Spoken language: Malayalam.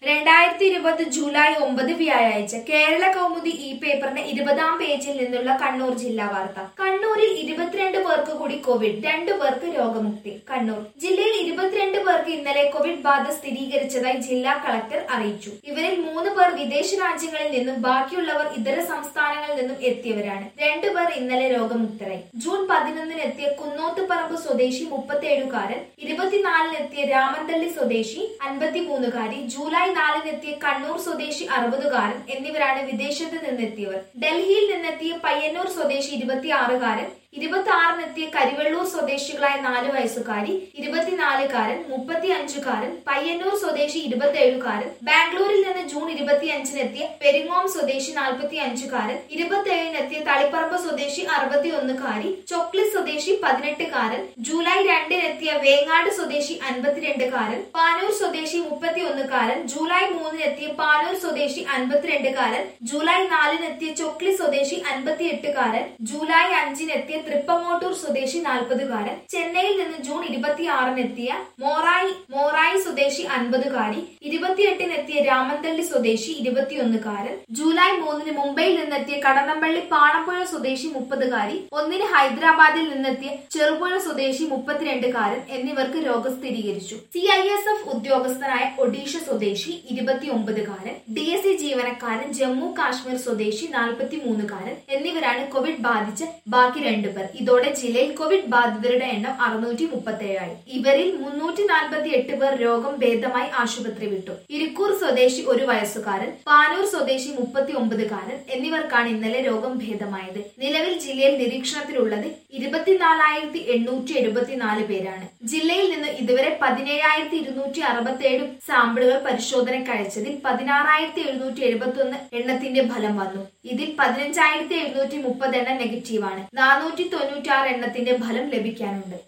രണ്ടായിരത്തി ഇരുപത് ജൂലൈ ഒമ്പത് വ്യാഴാഴ്ച കേരള കൗമുദി ഈ പേപ്പറിന്റെ ഇരുപതാം പേജിൽ നിന്നുള്ള കണ്ണൂർ ജില്ലാ വാർത്ത കണ്ണൂരിൽ ഇരുപത്തിരണ്ട് പേർക്ക് കൂടി കോവിഡ് രണ്ടു പേർക്ക് രോഗമുക്തി കണ്ണൂർ ജില്ലയിൽ ഇരുപത്തിരണ്ട് പേർക്ക് ഇന്നലെ കോവിഡ് ബാധ സ്ഥിരീകരിച്ചതായി ജില്ലാ കളക്ടർ അറിയിച്ചു ഇവരിൽ മൂന്ന് പേർ വിദേശ രാജ്യങ്ങളിൽ നിന്നും ബാക്കിയുള്ളവർ ഇതര സംസ്ഥാനങ്ങളിൽ നിന്നും എത്തിയവരാണ് രണ്ടു പേർ ഇന്നലെ രോഗമുക്തരായി ജൂൺ പതിനൊന്നിന് എത്തിയ കുന്നോത്തുപറമ്പ് സ്വദേശി മുപ്പത്തേഴുകാരൻ ഇരുപത്തിനാലിനെത്തിയ രാമന്തള്ളി സ്വദേശി അൻപത്തിമൂന്നുകാരി ജൂലൈ നാലിനെത്തിയ കണ്ണൂർ സ്വദേശി അറുപതുകാരൻ എന്നിവരാണ് വിദേശത്ത് നിന്നെത്തിയവർ ഡൽഹിയിൽ നിന്നെത്തിയ പയ്യന്നൂർ സ്വദേശി ഇരുപത്തിയാറുകാരൻ ഇരുപത്തി ആറിനെത്തിയ കരിവെള്ളൂർ സ്വദേശികളായ നാല് വയസ്സുകാരി ഇരുപത്തിനാലുകാരൻ മുപ്പത്തി അഞ്ചുകാരൻ പയ്യന്നൂർ സ്വദേശി ഇരുപത്തിയേഴുകാരൻ ബാംഗ്ലൂരിൽ നിന്ന് ജൂൺ ഇരുപത്തിയഞ്ചിനെത്തിയ പെരിങ്ങോം സ്വദേശി നാൽപ്പത്തി അഞ്ചുകാരൻ ഇരുപത്തിയേഴിനെത്തിയ തളിപ്പറമ്പ് സ്വദേശി അറുപത്തി ഒന്നുകാരി ചൊക്ലി സ്വദേശി പതിനെട്ടുകാരൻ ജൂലൈ രണ്ടിനെത്തിയ വേങ്ങാട് സ്വദേശി അൻപത്തിരണ്ടുകാരൻ പാനൂർ സ്വദേശി മുപ്പത്തി ഒന്നുകാരൻ ജൂലൈ മൂന്നിനെത്തിയ പാനൂർ സ്വദേശി അൻപത്തിരണ്ടുകാരൻ ജൂലൈ നാലിനെത്തിയ ചൊക്ലി സ്വദേശി അൻപത്തിയെട്ടുകാരൻ ജൂലൈ അഞ്ചിനെത്തിയ തൃപ്പങ്ങോട്ടൂർ സ്വദേശി നാൽപ്പതുകാരൻ ചെന്നൈയിൽ നിന്ന് ജൂൺ ഇരുപത്തിയാറിനെത്തിയ മോറായി മോറായി സ്വദേശി അൻപതുകാരി ഇരുപത്തിയെട്ടിനെത്തിയ രാമന്തള്ളി സ്വദേശി ഇരുപത്തിയൊന്നുകാരൻ ജൂലൈ മൂന്നിന് മുംബൈയിൽ നിന്നെത്തിയ കടന്നപ്പള്ളി പാണപ്പുഴ സ്വദേശി മുപ്പതുകാരി ഒന്നിന് ഹൈദരാബാദിൽ നിന്നെത്തിയ ചെറുപുഴ സ്വദേശി മുപ്പത്തിരണ്ടുകാരൻ എന്നിവർക്ക് രോഗം സ്ഥിരീകരിച്ചു സി ഐ എസ് എഫ് ഉദ്യോഗസ്ഥനായ ഒഡീഷ സ്വദേശി ഇരുപത്തിയൊമ്പതുകാരൻ ഡി എസ് സി ജീവനക്കാരൻ ജമ്മു കാശ്മീർ സ്വദേശി നാൽപ്പത്തിമൂന്നുകാരൻ എന്നിവരാണ് കോവിഡ് ബാധിച്ച ബാക്കി രണ്ടുപേർ ഇതോടെ ജില്ലയിൽ കോവിഡ് ബാധിതരുടെ എണ്ണം അറുന്നൂറ്റി മുപ്പത്തേഴായി ഇവരിൽ മുന്നൂറ്റി നാൽപ്പത്തി എട്ട് പേർ രോഗം ഭേദമായി ആശുപത്രി വിട്ടു ഇരിക്കൂർ സ്വദേശി ഒരു വയസ്സുകാരൻ പാനൂർ സ്വദേശി മുപ്പത്തി ഒമ്പതുകാരൻ എന്നിവർക്കാണ് ഇന്നലെ രോഗം ഭേദമായത് നിലവിൽ ജില്ലയിൽ നിരീക്ഷണത്തിലുള്ളത് ഇരുപത്തിനാലായിരത്തി എണ്ണൂറ്റി എഴുപത്തിനാല് പേരാണ് ജില്ലയിൽ നിന്ന് ഇതുവരെ പതിനേഴായിരത്തി ഇരുന്നൂറ്റി അറുപത്തിയേഴ് സാമ്പിളുകൾ പരിശോധനയ്ക്ക് അയച്ചതിൽ പതിനാറായിരത്തി എഴുന്നൂറ്റി എഴുപത്തി ഒന്ന് എണ്ണത്തിന്റെ ഫലം വന്നു ഇതിൽ പതിനഞ്ചായിരത്തി എഴുന്നൂറ്റി മുപ്പത് എണ്ണം നെഗറ്റീവാണ് നാനൂറ്റി തൊണ്ണൂറ്റി ആറ് എണ്ണത്തിന്റെ ഫലം ലഭിക്കാനുണ്ട്